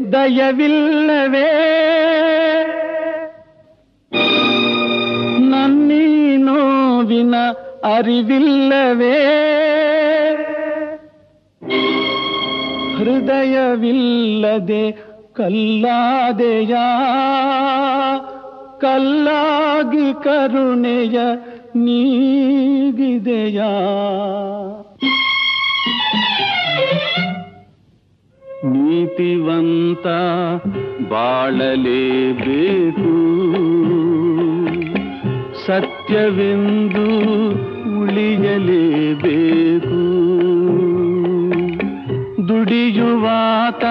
ದಯವಿಲ್ಲವೇ ನನ್ನೀ ನೋವಿನ ಅರಿವಿಲ್ಲವೇ ಹೃದಯವಿಲ್ಲದೆ ಕಲ್ಲಾದೆಯ ಕಲ್ಲಾಗಿ ಕರುಣೆಯ ನೀಗಿದೆಯಾ ನೀತಿವಂತ ಬಾಳಲೇಬೇಕು ಸತ್ಯವೆಂದು ಉಳಿಯಲೇಬೇಕು ದುಡಿಯುವಾತ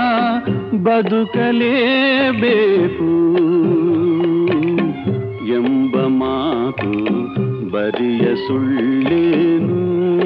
ಬದುಕಲೇಬೇಕು ಎಂಬ ಮಾತು ಬರಿಯ ಸುಳ್ಳೇನು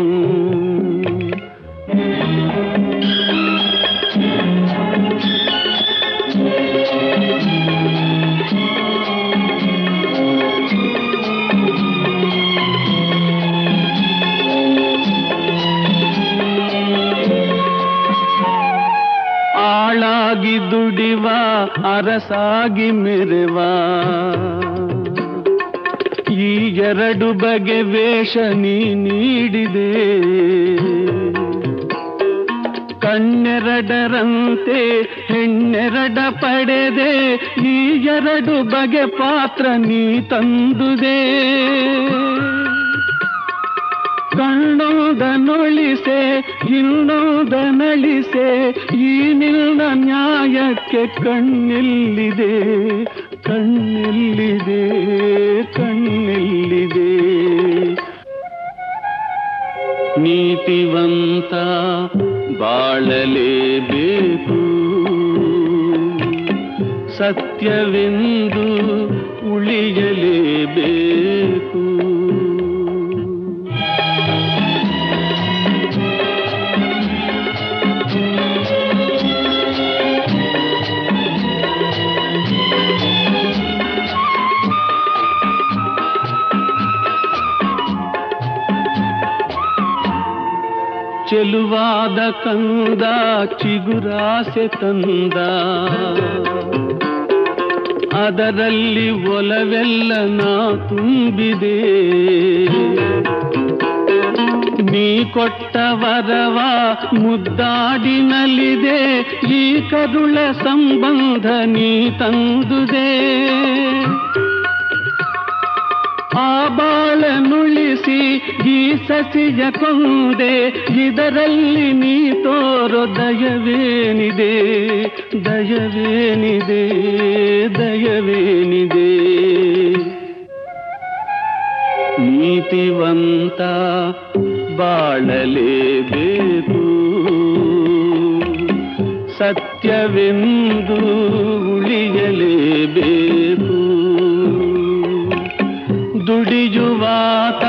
ಆಳಾಗಿ ದುಡಿವ ಅರಸಾಗಿ ಮೆರೆವ ಈ ಎರಡು ಬಗೆ ವೇಷ ನೀ ನೀಡಿದೆ ಕಣ್ಣೆರಡರಂತೆ ಹೆಣ್ಣೆರಡ ಪಡೆದೆ ಈ ಎರಡು ಬಗೆ ಪಾತ್ರ ನೀ ತಂದುದೆ ಕಣ್ಣೋದನೊಳಿಸೆ ಇನ್ನೋದನಳಿಸೆ ಈ ನಿನ್ನ ನ್ಯಾಯಕ್ಕೆ ಕಣ್ಣೆಲ್ಲಿದೆ ಕಣ್ಣೆಲ್ಲಿದೆ ಕಣ್ಣೆಲ್ಲಿದೆ ನೀತಿವಂತ ಬಾಳಲೇಬೇಕು ಸತ್ಯವೆಂದು ಉಳಿಯಲೇಬೇಕು ಚೆಲುವಾದ ಕಂದ ಚಿಗುರಾಸೆ ತಂದ ಅದರಲ್ಲಿ ಒಲವೆಲ್ಲ ನಾ ತುಂಬಿದೆ ನೀ ಕೊಟ್ಟ ವರವ ಮುದ್ದಾಡಿನಲ್ಲಿದೆ ಈ ಕರುಳ ಸಂಬಂಧ ನೀ ತಂದುದೆ ಆ ಬಾಳನುಳಿಸಿ ಈ ಸಸಿಯ ಕೊಂದೆ ಇದರಲ್ಲಿ ನೀ ತೋರೋ ದಯವೇನಿದೆ ದಯವೇನಿದೆ ದಯವೇನಿದೆ ನೀತಿವಂತ ಬಾಳಲೇಬೇಕು ಸತ್ಯವೆಂದು ಉಳಿಯಲೇಬೇಕು ದುಡಿಯುವಾತ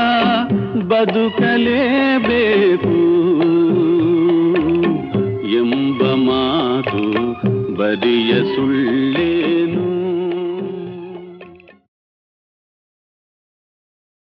ಬದುಕಲೇಬೇಕು ಎಂಬ ಮಾತು ಬರಿಯ ಸುಳ್ಳು